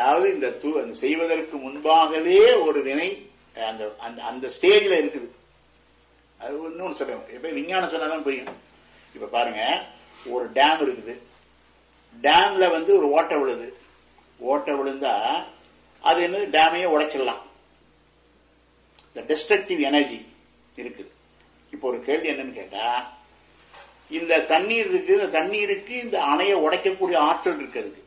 அதாவது இந்த து- அந்த செய்வதற்கு முன்பாகவே ஒரு வினை அந்த அந்த அந்த ஸ்டேஜ்ல இருக்குது அது இன்னொன்னு சொல்றேன் இப்ப விஞ்ஞானம் சொன்னாதான் புரியும் இப்ப பாருங்க ஒரு டேம் இருக்குது டேம்ல வந்து ஒரு ஓட்டை விழுது ஓட்டை விழுந்தா அது என்னது டேமையே உடைச்சிடலாம் இந்த டிஸ்ட்ரக்டிவ் எனர்ஜி இருக்குது இப்போ ஒரு கேள்வி என்னன்னு கேட்டா இந்த தண்ணீர் இருக்கு இந்த தண்ணீருக்கு இந்த அணையை உடைக்கக்கூடிய ஆற்றல் இருக்கு அதுக்கு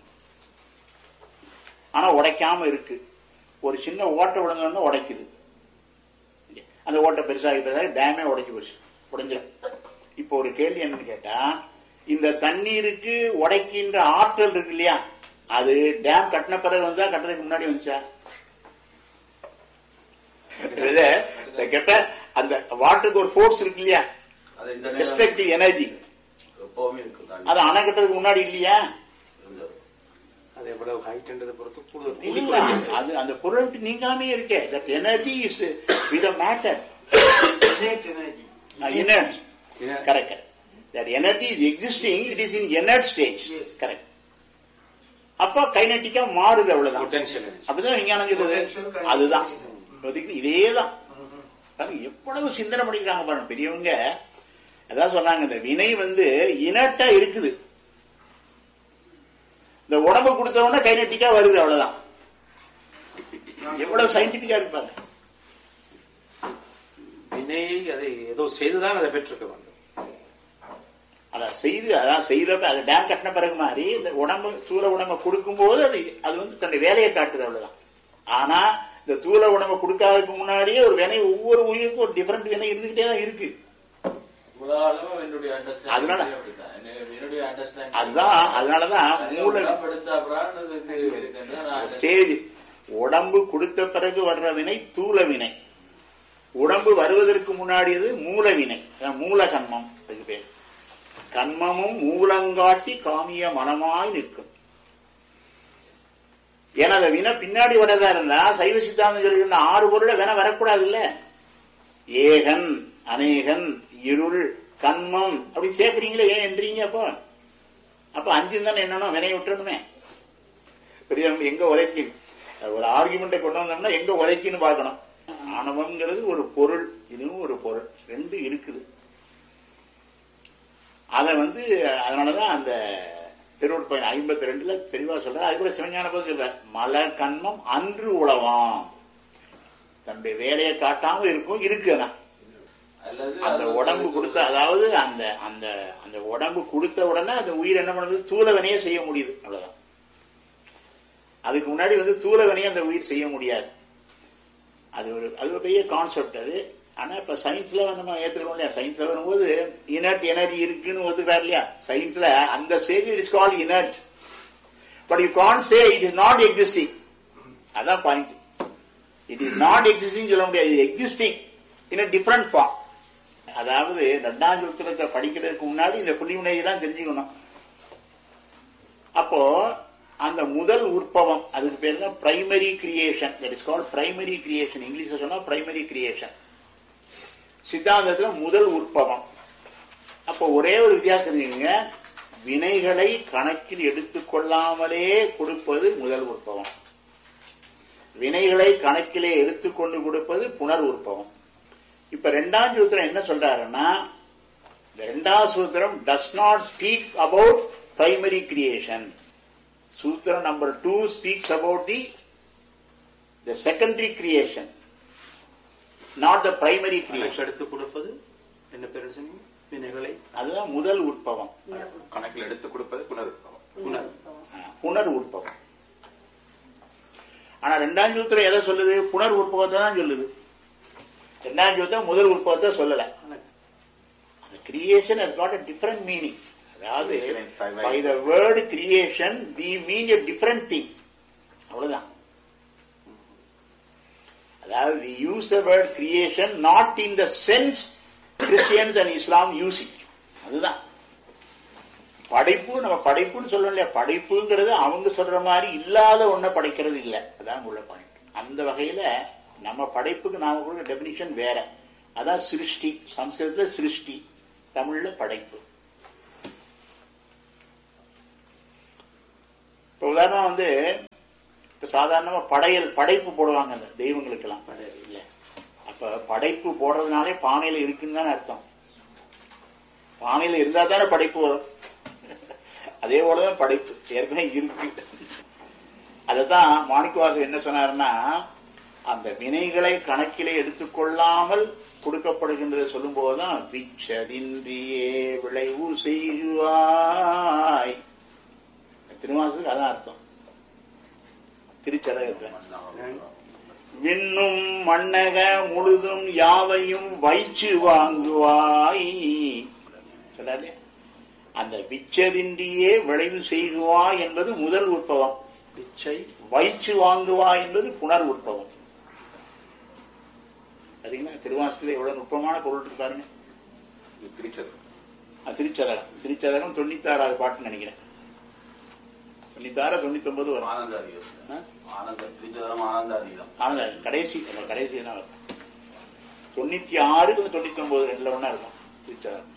ஆனா உடைக்காம இருக்கு ஒரு சின்ன ஓட்டை விழுந்தோன்னா உடைக்குது அந்த ஓட்டை பெருசாகி பெருசாகி டேமே உடைஞ்சு போச்சு உடைஞ்சிடும் இப்போ ஒரு கேள்வி என்னன்னு கேட்டா இந்த தண்ணீருக்கு உடைக்கின்ற ஆற்றல் இருக்கு இல்லையா அது டேம் கட்டின பிறகு வந்தா கட்டுறதுக்கு முன்னாடி வந்துச்சா இது, இதை கேட்ட அந்த வாட்டருக்கு ஒரு ஃபோர்ஸ் இருக்கு இல்லையா அது இந்த நேரம் டிஸ்ட்ரக்டிவ் எனர்ஜி எப்பவுமே இருக்கும் தண்ணி அது அணை கட்டுறதுக்கு முன்னாடி இல்லையா இருந்தது. அது எவ்வளவு ஹைட்ன்றதை பொறுத்து கூடுதல் கூலி இல்ல, குறைஞ்சிருக்கு. அது அந்த பொருள் விட்டு நீங்காமே இருக்கே that energy is with matter inert Inert. correct that energy is existing it is in inert stage Yes. correct அப்ப கைனட்டிக்கா மாறுது அவ்வளவுதான் Potential energy. அப்படிதான் விஞ்ஞானம் சொல்லுது Potential kinetic அதுதான் energy. இப்போதைக்கு இதேதான் பாருங்க எவ்வளவு சிந்தனை பண்ணிக்கிறாங்க பாருங்க பெரியவங்க அதான் சொல்றாங்க இந்த வினை வந்து இனட்டா இருக்குது இந்த உடம்பு கொடுத்த உடனே கைனட்டிக்கா வருது அவ்வளவுதான் எவ்வளவு சயின்டிபிக்கா இருப்பாங்க வினையை அதை ஏதோ செய்துதான் அதை பெற்றிருக்க வேண்டும் அதான் செய்து அதான் செய்த அது டேம் கட்டின பிறகு மாதிரி இந்த உடம்பு சூழ உடம்பை கொடுக்கும்போது அது அது வந்து தன்னுடைய வேலையை காட்டுது அவ்வளவுதான் ஆனா இந்த தூள உடம்பை கொடுக்காததுக்கு முன்னாடியே ஒரு வினை ஒவ்வொரு உயிருக்கும் ஒரு டிஃபரெண்ட் வினை இருந்துகிட்டே தான் இருக்கு உதாரணமா என்னுடைய understanding அதனால- அப்படிதான். என்ன- என்னுடைய understanding அதுதான் அதனாலதான் நிறைய மூளை குணப்படுத்த பிராணத்துக்கு இருக்குன்னு நான் ஸ்டேஜ் உடம்பு கொடுத்த பிறகு வர்ற வினை தூள வினை உடம்பு வருவதற்கு முன்னாடியது மூல வினை அதான் மூல கண்மம் அதுக்கு பேர் கண்மமும் மூலங்காட்டி காமிய மனமாய் நிற்கும் ஏன்னா அந்த வினை பின்னாடி வரதா இருந்தா சைவ சித்தாந்தம் சொல்லுகிற ஆறு பொருளை வினை வரக்கூடாது இல்ல ஏகன் அநேகன் இருள் கண்மம் அப்படி சேர்க்கறீங்களே ஏன் என்றீங்க அப்போ அப்ப அஞ்சு தானே என்னன்னா வினை விட்டுறணுமே பெரிய எங்க உழைக்கு ஒரு ஆர்குமெண்ட்டை கொண்டு வந்தோம்னா எங்க உழைக்குன்னு பார்க்கணும் ஆணவம்ங்கிறது ஒரு பொருள் இதுவும் ஒரு பொருள் ரெண்டு இருக்குது அதை வந்து அதனாலதான் அந்த திருவள்ளுவர் ஐம்பத்தி ரெண்டுல தெளிவா சொல்ற அது கூட சிவஞான போது சொல்ற மலர் கண்மம் அன்று உழவாம் தன்னுடைய வேலையை காட்டாம இருக்கும் இருக்கு ஆனா அல்லது அந்த அது உடம்பு கொடுத்த அதாவது அந்த அந்த அந்த உடம்பு கொடுத்த உடனே அந்த உயிர் என்ன பண்ணுது தூளவனையே செய்ய முடியுது அவ்வளவுதான் அதுக்கு முன்னாடி வந்து தூளவனையே அந்த உயிர் செய்ய முடியாது அது ஒரு அது ஒரு பெரிய கான்செப்ட் அது ஆனா இப்ப சயின்ஸ்ல நம்ம ஏத்துக்கணும் இல்லையா சயின்ஸ்ல வரும்போது இனர்ட் எனர்ஜி இருக்குன்னு ஒத்துக்கிறார் இல்லையா சயின்ஸ்ல அந்த stage it is called inert but you can say it is not existing அதான் point it is not existing சொல்ல முடியாது existing in a different form அதாவது ரெண்டாம் சூத்திரத்தை படிக்கிறதுக்கு முன்னாடி இந்த புள்ளிவினையெல்லாம் தெரிஞ்சுக்கணும் அப்போ அந்த முதல் உற்பவம் அதுக்கு பேர் தான் primary creation that is call primary creation இங்கிலீஷ்ல சொன்னா பிரைமரி கிரியேஷன் சித்தாந்தத்துல முதல் உற்பவம் அப்போ ஒரே ஒரு வித்தியாசம் தெரிஞ்சுக்கங்க வினைகளை கணக்கில் எடுத்துக்கொள்ளாமலே கொடுப்பது முதல் உற்பவம் வினைகளை கணக்கிலே எடுத்துக்கொண்டு கொடுப்பது புனர் உற்பவம் இப்ப ரெண்டாம் சூத்திரம் என்ன சொல்றாருன்னா இந்த ரெண்டாம் சூத்திரம் does not speak about primary creation சூத்திரம் number two speaks about the the secondary creation not the primary கணக்கு கிரியேஷன் எடுத்து கொடுப்பது என்ன பேர் சொன்னீங்க வினைகளை அதுதான் முதல் உற்பவம் கணக்கில் எடுத்து கொடுப்பது புனருற்பவம் புனர் ஆ, புனர் உற்பவம் ஆனா ரெண்டாம் சூத்திரம் எதை சொல்லுது புனர் உற்பவத்தை தான் சொல்லுது ரெண்டாம் சூத்திரம் முதல் உற்பவத்தை சொல்லல அந்த creation has got a different meaning அதாவது Creation is five by the ideas. word creation we mean a different thing அவ்வளவுதான் அதாவது we use the word creation not in the sense Christians and Islam use it அதுதான் படைப்பு நம்ம படைப்புன்னு சொல்லணும் இல்லையா படைப்புங்கிறது அவங்க சொல்ற மாதிரி இல்லாத ஒன்றை படைக்கிறது இல்லை அதான் உள்ள பாயிண்ட் அந்த வகையில நம்ம படைப்புக்கு நாம கொடுக்குற டெபினிஷன் வேற அதான் சிருஷ்டி சம்ஸ்கிருதத்துல சிருஷ்டி தமிழ்ல படைப்பு இப்ப உதாரணமா வந்து இப்ப சாதாரணமா படையல் படைப்பு போடுவாங்க அந்த தெய்வங்களுக்கெல்லாம் இல்ல அப்ப படைப்பு போடுறதுனாலே பானையில இருக்குன்னு தானே அர்த்தம் பானையில இருந்தா தானே படைப்பு வரும் அதே போலதான் படைப்பு ஏற்கனவே இருக்கு அததான் மாணிக்கவாசர் என்ன சொன்னாருன்னா அந்த வினைகளை கணக்கிலே எடுத்துக்கொள்ளாமல் கொடுக்கப்படுகின்றதை சொல்லும் போதுதான் விச்சதின்றியே விளைவு செய்வாய் திருவாசத்துக்கு அதான் அர்த்தம் திருச்சதகத்துல விண்ணும் மண்ணக முழுதும் யாவையும் வைச்சு வாங்குவாய் சொன்னாரு அந்த விச்சதின்றியே விளைவு செய்குவாய் என்பது முதல் உற்பவம் பிச்சை வைச்சு வாங்குவாய் என்பது புனர் உற்பவம் பாத்தீங்களா திருவாசத்துல எவ்வளவு நுட்பமான பொருள் இருக்கு பாருங்க இது திருச்சது அது திருச்சதகம் திருச்சதகம் தொண்ணூத்தாறாவது பாட்டுன்னு நினைக்கிறேன் தொண்ணூத்தாறு தொண்ணூத்தி ஒன்பது வரும் ஆனந்த அதிகம் ஆ? ஆனந்த திருச்சதம் ஆனந்த அதிகம் ஆனந்த கடைசி அந்த கடைசி என்ன வரும் தொண்ணூத்தி ஆறு தொண்ணூத்தி ஒன்பது ரெண்டுல ஒண்ணா இருக்கும் திருச்சதகம்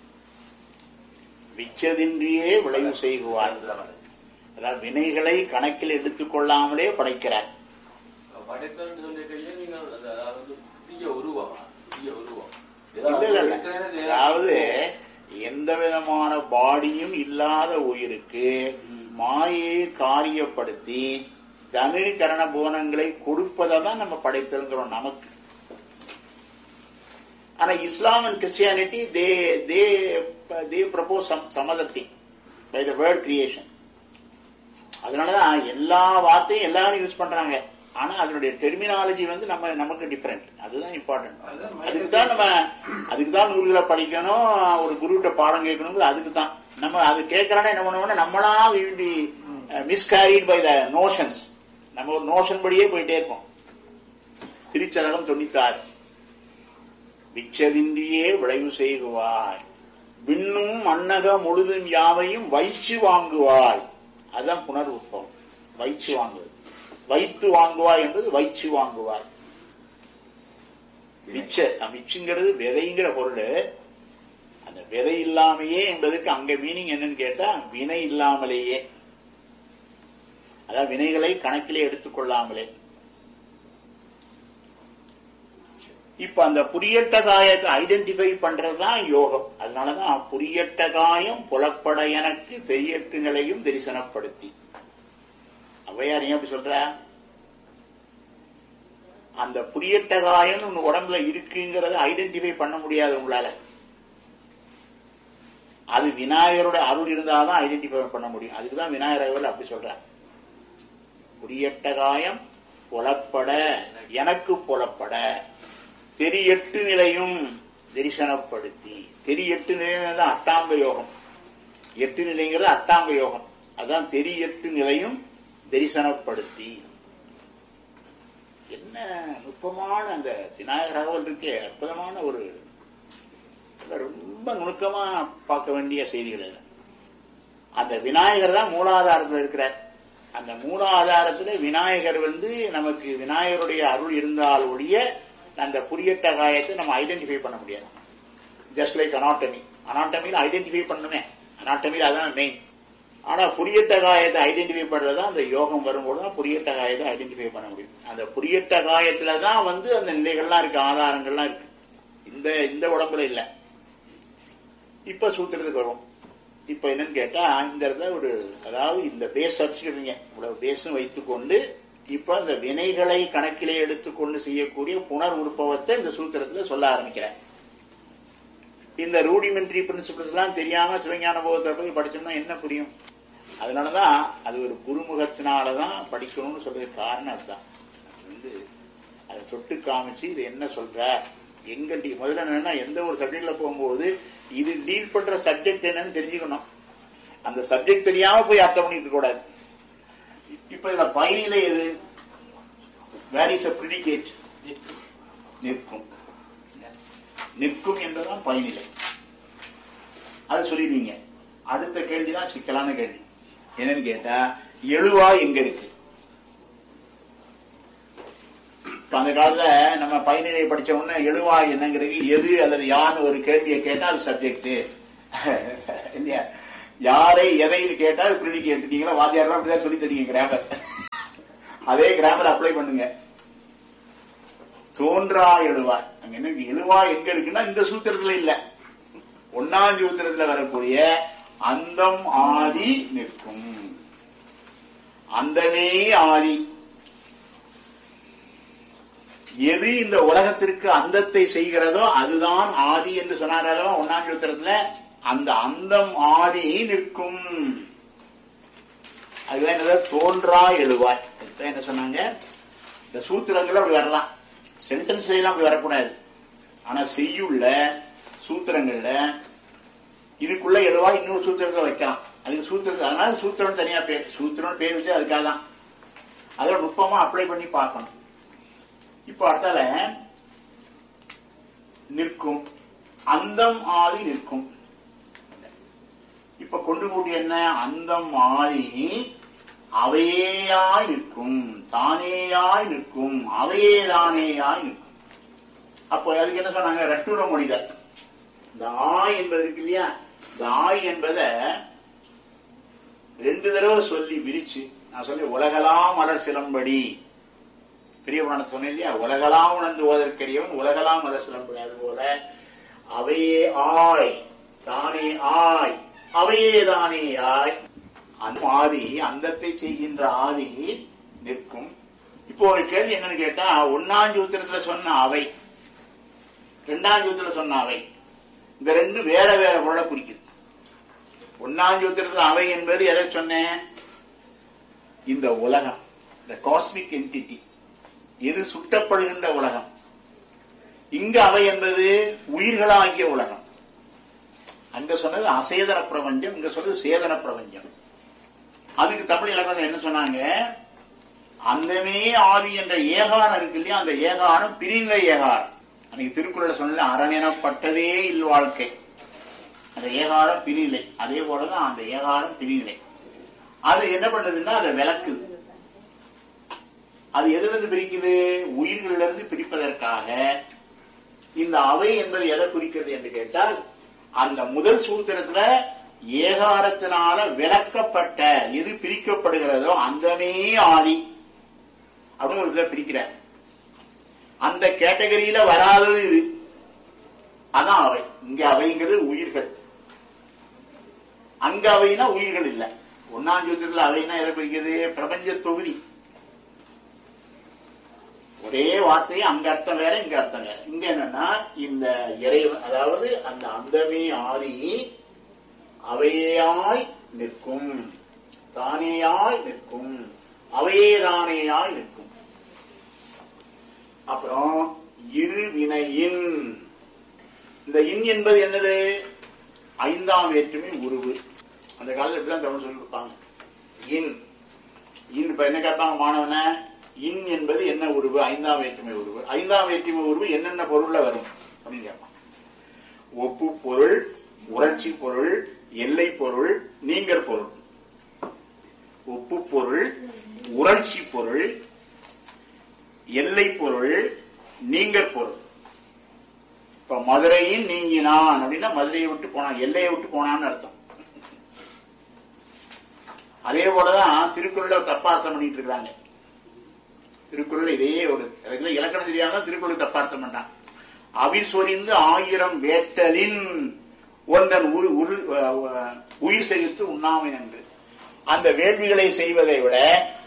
விச்சதின்றியே விளைவு செய்குவாய் அதாவது வினைகளை கணக்கில் எடுத்துக்கொள்ளாமலே படைக்கிறார் படைத்தல்னு சொல்லிட்டீங்க நீங்கள் அந்த அதாவது புதிய உருவம் புதிய உருவம் இல்ல இல்ல இல்ல அதாவது எந்த விதமான பாடியும் இல்லாத உயிருக்கு மாயை காரியப்படுத்தி தனு கரண புவனங்களை கொடுப்பதை தான் நம்ம படைத்தல்கிறோம் நமக்கு ஆனா Islam and Christianity they they they propose some some other thing by the word creation அதனாலதான் எல்லா வார்த்தையும் எல்லாரும் யூஸ் பண்றாங்க ஆனா அதனுடைய டெர்மினாலஜி வந்து நம்ம நமக்கு டிஃபரெண்ட் அதுதான் இம்பார்ட்டன்ட் அதுக்கு தான் நம்ம அதுக்கு தான் நூல்களை படிக்கணும் ஒரு குருகிட்ட பாடம் கேட்கணும் அதுக்கு தான் நம்ம அது கேட்கறானே என்ன பண்ணுவோம்னா நம்மளா be miscarried by the notions நம்ம ஒரு நோஷன் படியே போயிட்டே இருப்போம் திருச்சதகம் தொண்ணூத்தாறு விச்சதின்றியே விளைவு செய்குவாய் விண்ணும் மண்ணக முழுதும் யாவையும் வைச்சு வாங்குவாய் அதான் புனர்வுப்பம் வைச்சு வாங்குவது வைத்து வாங்குவாய் என்பது வைச்சு வாங்குவாய் மிச்ச மிச்சுங்கிறது விதைங்கிற பொருள் அந்த விதை இல்லாமையே என்பதற்கு அங்க மீனிங் என்னன்னு கேட்டா வினை இல்லாமலேயே அதாவது வினைகளை கணக்கிலே எடுத்துக்கொள்ளாமலே இப்ப அந்த புரியட்ட காயத்தை ஐடென்டிஃபை பண்றதுதான் யோகம் அதனாலதான் புரியட்ட காயம் புலப்பட எனக்கு தெரியட்டு நிலையும் தரிசனப்படுத்தி ஔவையார் ஏன் அப்படி சொல்ற அந்த புரியட்ட காயம் உங்க உடம்புல இருக்குங்கிறத ஐடென்டிஃபை பண்ண முடியாது உங்களால அது விநாயகரோட அருள் இருந்தாதான் ஐடென்டிஃபை பண்ண முடியும் அதுக்குதான் விநாயகர் அவர்கள் அப்படி சொல்றார் புரியட்ட காயம் புலப்பட எனக்கு புலப்பட தெரியட்டு நிலையும் தரிசனப்படுத்தி தெரியட்டு நிலையம் தான் அட்டாங்க யோகம் எட்டு நிலைங்கிறது அட்டாங்க யோகம் அதான் தெரியட்டு நிலையும் தரிசனப்படுத்தி என்ன நுட்பமான அந்த விநாயகர் அகவல் இருக்கே அற்புதமான ஒரு ரொம்ப நுணுக்கமா பார்க்க வேண்டிய செய்திகள் இது அந்த விநாயகர் தான் மூலாதாரத்தில் இருக்கிறார் அந்த மூலாதாரத்துல விநாயகர் வந்து நமக்கு விநாயகருடைய அருள் இருந்தால் ஒழிய அந்த புரியட்ட காயத்தை நம்ம ஐடென்டிஃபை பண்ண முடியாது ஜஸ்ட் லைக் அனாட்டமி அனாட்டமியில் ஐடென்டிஃபை பண்ணுமே அனாட்டமியில் அதான் மெயின் ஆனா புரியட்ட காயத்தை ஐடென்டிஃபை பண்றது அந்த யோகம் வரும்போது தான் புரியட்ட காயத்தை ஐடென்டிஃபை பண்ண முடியும் அந்த புரியட்ட காயத்துல தான் வந்து அந்த நிலைகள்லாம் இருக்கு ஆதாரங்கள்லாம் இருக்கு இந்த இந்த உடம்புல இல்ல இப்ப சூத்திரத்துக்கு வரும் இப்ப என்னன்னு கேட்டா இந்த இடத்துல ஒரு அதாவது இந்த பேஸ் வச்சுக்கிறீங்க இவ்வளவு பேஸும் வைத்துக்கொண்டு இப்ப இந்த வினைகளை கணக்கிலே எடுத்துக்கொண்டு செய்யக்கூடிய புனர் உற்பவத்தை இந்த சூத்திரத்துல சொல்ல ஆரம்பிக்கிறேன் இந்த ரூடிமெண்ட்ரி பிரின்சிபிள்ஸ் எல்லாம் தெரியாம சிவஞான போகத்தை போய் படிச்சோம்னா என்ன புரியும் அதனாலதான் அது ஒரு குருமுகத்தினாலதான் படிக்கணும்னு சொல்றதுக்கு காரணம் அதுதான் அது வந்து அதை தொட்டு காமிச்சு இது என்ன சொல்ற எங்க டி- முதல்ல என்னன்னா எந்த ஒரு சப்ஜெக்ட்ல போகும்போது இது டீல் பண்ற சப்ஜெக்ட் என்னன்னு தெரிஞ்சுக்கணும் அந்த சப்ஜெக்ட் தெரியாம போய் அர்த்தம் பண்ணிட்டு இருக்க கூடாது இப்ப இதுல பயனிலை எது வேர் இஸ் அ ப்ரிடிகேட் நிற்கும் நிற்கும் என்பதுதான் பயனிலை அது சொல்லிடுவீங்க அடுத்த கேள்விதான் சிக்கலான கேள்வி என்னன்னு கேட்டா எழுவா எங்க இருக்கு இப்ப அந்த காலத்துல நம்ம பயனிலை படிச்ச உடனே எழுவா என்னங்கிறது எது அல்லது யான்னு ஒரு கேள்வியை கேட்டா அது சப்ஜெக்ட் இல்லையா யாரை எதை கேட்டா அது ப்ரிடிகேட் நீங்களா வாத்தியாரெல்லாம் அப்படிதான் சொல்லி தரீங்க கிராமர் அதே கிராமர் அப்ளை பண்ணுங்க தோன்றா எழுவாய் அங்க என்ன எழுவாய் எங்க இருக்குன்னா இந்த சூத்திரத்துல இல்ல ஒன்னாம் சூத்திரத்துல வரக்கூடிய அந்தம் ஆதி நிற்கும் அந்தமே ஆதி எது இந்த உலகத்திற்கு அந்தத்தை செய்கிறதோ அதுதான் ஆதி என்று சொன்னாரோ ஒன்னாம் சூத்திரத்துல அந்த அந்தம் ஆதி நிற்கும் அதுதான் என்னது தோன்றா எழுவாய் இதுதான் என்ன சொன்னாங்க இந்த சூத்திரங்கள் அப்படி வரலாம் சென்டென்ஸ்ல எல்லாம் அப்படி வரக்கூடாது ஆனா செய்யுள்ள சூத்திரங்கள்ல இதுக்குள்ள எழுவாய் இன்னொரு சூத்திரத்தை வைக்கலாம் அதுக்கு சூத்திரத்தை அதனால சூத்திரம் தனியா பேர் சூத்திரம் பேர் வச்சு அதுக்காக தான் அதோட நுட்பமா அப்ளை பண்ணி பார்க்கணும் இப்போ அடுத்தால நிற்கும் அந்தம் ஆதி நிற்கும் இப்ப கொண்டு கூட்டி என்ன அந்தம் ஆதி அவையேயாய் நிற்கும் தானேயாய் நிற்கும் அவையே தானேயாய் நிற்கும் அப்போ அதுக்கு என்ன சொன்னாங்க ரட்டூர மொழிதல் இந்த ஆய் என்பது இருக்கு இல்லையா இந்த ஆய் என்பத ரெண்டு தடவை சொல்லி விரிச்சு நான் சொல்லி உலகலாம் மலர் சிலம்படி பெரிய புராணம் சொன்னேன் இல்லையா உலகலாம் உணர்ந்து ஓதற்கரியவன் உலகலாம் மலர் சிலம்படி அது போல அவையே ஆய் தானே ஆய் அவையே தானே ஆய் அந்த ஆதி அந்தத்தை செய்கின்ற ஆதி நிற்கும் இப்போ ஒரு கேள்வி என்னன்னு கேட்டா ஒன்னாம் சூத்திரத்துல சொன்ன அவை ரெண்டாம் சூத்திரத்துல சொன்ன அவை இந்த ரெண்டு வேற வேற பொருளை குறிக்குது ஒன்னாம் சூத்திரத்துல அவை என்பது எதை சொன்னேன் இந்த உலகம் இந்த காஸ்மிக் என்டிட்டி எது சுட்டப்படுகின்ற உலகம் இங்க அவை என்பது உயிர்களாகிய உலகம் அங்க சொன்னது அசேதன பிரபஞ்சம் இங்க சொன்னது சேதன பிரபஞ்சம் அதுக்கு தமிழ் இலக்கணம் என்ன சொன்னாங்க அந்தமே ஆதி என்ற ஏகாரம் இருக்கு இல்லையா அந்த ஏகாரம் பிரிநிலை ஏகாரம் அன்னைக்கு திருக்குறள் சொன்னது அரணெனப்பட்டதே இல் வாழ்க்கை அந்த ஏகாரம் பிரிநிலை அதே போலதான் அந்த ஏகாரம் பிரிநிலை அது என்ன பண்ணுதுன்னா அதை விளக்குது அது எதிலிருந்து பிரிக்குது உயிர்களிலிருந்து இருந்து பிரிப்பதற்காக இந்த அவை என்பது எதை குறிக்கிறது என்று கேட்டால் அந்த முதல் சூத்திரத்துல ஏகாரத்தினால விளக்கப்பட்ட எது பிரிக்கப்படுகிறதோ அந்தமே ஆதி அப்படின்னு ஒரு இதை பிரிக்கிறார் அந்த கேட்டகரியில வராதது இது அதான் அவை இங்க அவைங்கிறது உயிர்கள் அங்க அவைனா உயிர்கள் இல்ல ஒன்னாம் சூத்திரத்துல அவைனா எதை குறிக்கிறது பிரபஞ்ச தொகுதி ஒரே வார்த்தையை அங்க அர்த்தம் வேற இங்க அர்த்தம் வேற இங்க என்னன்னா இந்த இறைவன் அதாவது அந்த அந்தமே ஆதி அவையாய் நிற்கும் தானேயாய் நிற்கும் அவையே தானேயாய் நிற்கும் அப்புறம் இரு வினையின் இந்த இன் என்பது என்னது ஐந்தாம் வேற்றுமை உருவு அந்த காலத்துல இப்படிதான் தமிழ் சொல்லி கொடுப்பாங்க இன் இன் இப்ப என்ன கேட்பாங்க மாணவன இன் என்பது என்ன உருவு ஐந்தாம் வேற்றுமை உருவு ஐந்தாம் வேற்றுமை உருவு என்னென்ன பொருள்ல வரும் அப்படின்னு கேட்பான் ஒப்பு பொருள் உணர்ச்சி பொருள் எல்லை பொருள் நீங்கர் பொருள் ஒப்பு பொருள் உணர்ச்சி பொருள் எல்லை பொருள் நீங்கர் பொருள் இப்ப மதுரையின் நீங்கினான் அப்படின்னா மதுரையை விட்டு போனான் எல்லையை விட்டு போனான்னு அர்த்தம் அதே போலதான் திருக்குறள தப்பா அர்த்தம் பண்ணிட்டு இருக்காங்க திருக்குறள் இதே ஒரு அதுக்கு இலக்கணம் தெரியாம திருக்குறள் தப்பா அர்த்தம் பண்றான் அவிசொரிந்து ஆயிரம் வேட்டலின் ஒன்றன் உரு- உரு- அஹ் உயிர் செகுத்து உண்ணாமை என்று அந்த வேள்விகளை செய்வதை விட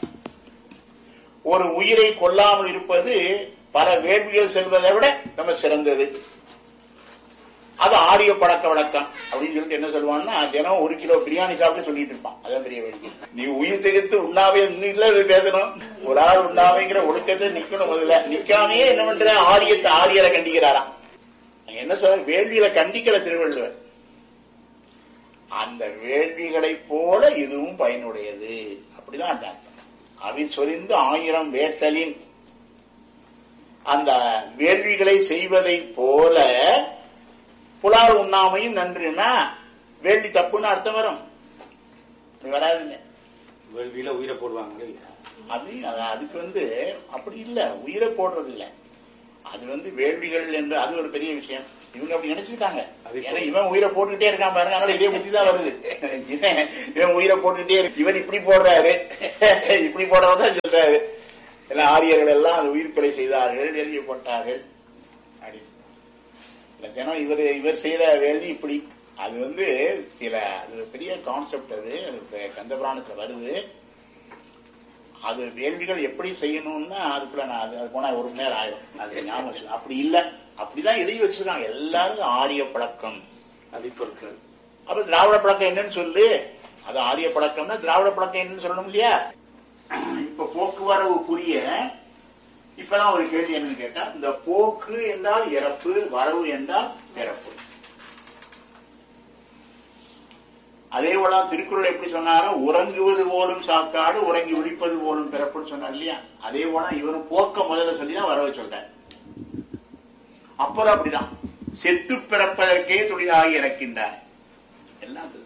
ஒரு உயிரை கொல்லாமல் இருப்பது பல வேள்விகள் செல்வதை விட நம்ம சிறந்தது அது ஆரிய பழக்க வழக்கம் அப்படின்னு சொல்லிட்டு என்ன சொல்லுவான்னா தினம் ஒரு கிலோ பிரியாணி சாப்பிட்டு சொல்லிட்டு இருப்பான் அதான் பெரிய வேடிக்கை நீ உயிர் திகைத்து உண்ணாவே இன்னும் இது பேசணும் ஒரு ஆள் உண்ணாவைங்கிற ஒழுக்கத்தை நிக்கணும் முதல்ல நிக்காமையே என்ன பண்ற ஆரியத்தை ஆரியரை கண்டிக்கிறாராம் அங்க என்ன சொல்ற வேள்விகளை கண்டிக்கிற திருவள்ளுவர் அந்த வேள்விகளைப் போல இதுவும் பயனுடையது அப்படிதான் அந்த அர்த்தம் அவி சொரிந்து ஆயிரம் வேட்டலின் அந்த வேள்விகளை செய்வதைப் போல புலால் உண்ணாமையும் நன்றுனா வேள்வி தப்புன்னு அர்த்தம் வரும் அப்படி வராதுங்க வேள்வியில உயிரை போடுவாங்க இல்லையா அது அது- அதுக்கு வந்து அப்படி இல்ல உயிரை போடுறது இல்ல அது வந்து வேள்விகள் என்று அது ஒரு பெரிய விஷயம் இவங்க அப்படி நினைச்சுக்கிட்டாங்க அது இப்போ- ஏன்னா இவன் உயிரை போட்டுக்கிட்டே இருக்கான் பாருங்க அதனால இதே புத்தி தான் வருது இவன் இவன் உயிரை போட்டுக்கிட்டே இருக்கு இவன் இப்படி போடுறாரு இப்படி போடுறதான் சொல்றாரு எல்லாம் ஆரியர்கள் எல்லாம் அது உயிர்கொலை செய்தார்கள் எழுதி போட்டார்கள் அப்படி இல்ல, தினம் இவர் இவர் செய்த வேள்வி இப்படி அது வந்து சில அது ஒரு பெரிய கான்செப்ட் அது அது இப்ப கந்த புராணத்துல வருது அது வேள்விகள் எப்படி செய்யணும்னா அதுக்குள்ள நான் அது அது போனா ஒரு மணி நேரம் ஆயிடும் அது ஞாபகம் இல்லை. அப்படி இல்ல அப்படிதான் எழுதி வச்சிருக்காங்க எல்லாரும் ஆரிய பழக்கம் அதிப்பொருட்கள் அப்ப திராவிட பழக்கம் என்னன்னு சொல்லு அது ஆரிய பழக்கம்னா திராவிட பழக்கம் என்னன்னு சொல்லணும் இல்லையா இப்ப போக்குவரவு புரிய இப்பதான் ஒரு கேள்வி என்னன்னு கேட்டா இந்த போக்கு என்றால் இறப்பு வரவு என்றால் பிறப்பு அதே போல திருக்குறள் எப்படி சொன்னாரோ உறங்குவது போலும் சாக்காடு உறங்கி விழிப்பது போலும் பிறப்புன்னு சொன்னார் இல்லையா அதே போல இவரும் போக்க முதல்ல சொல்லிதான் வரவு சொல்றார் அப்புறம் அப்படிதான் செத்து பிறப்பதற்கே தொழிலாகி இறக்கின்றார் எல்லாம் அது.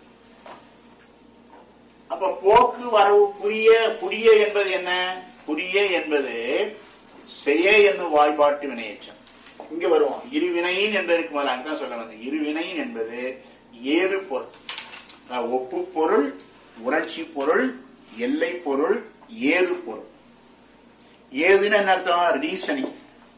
அப்ப போக்கு வரவு புரிய புரிய என்பது என்ன புரிய என்பது செய்ய என்னும் வாய்பாட்டு வினையேற்றம் இங்க வருவோம் இருவினையின் என்பதற்கு முதல்ல அங்கதான் சொல்ல வந்தேன் இருவினையின் என்பது ஏது பொருள் அதாவது ஒப்பு பொருள் உணர்ச்சி பொருள் எல்லை பொருள் ஏது பொருள் ஏதுன்னு என்ன அர்த்தம் ரீசனிங்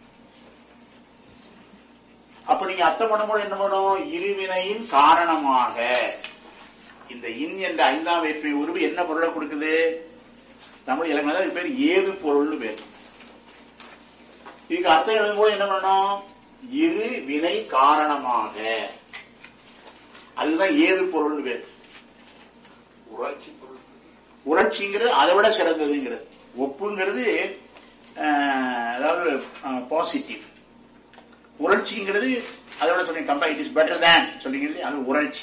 அப்ப நீங்க அர்த்தம் பண்ணும்போது என்ன பண்ணும் இருவினையின் காரணமாக இந்த இன் என்ற ஐந்தாம் வேற்றுமை உருவு என்ன பொருளை கொடுக்குது தமிழ் இலக்கணம் அது பேர் ஏது பொருள்னு பேர் இதுக்கு அர்த்தம் எழுதும்போது என்ன பண்ணணும் இரு வினை காரணமாக அதுதான் ஏது பொருள்னு பேர் உணர்ச்சி பொருள் உணர்ச்சிங்கிறது அதை விட சிறந்ததுங்கிறது ஒப்புங்கிறது அஹ், அதாவது பாசிட்டிவ் உணர்ச்சிங்கிறது அதை விட சொல்றீங்க compare it is better than சொல்றீங்க இல்லையா அது உணர்ச்சி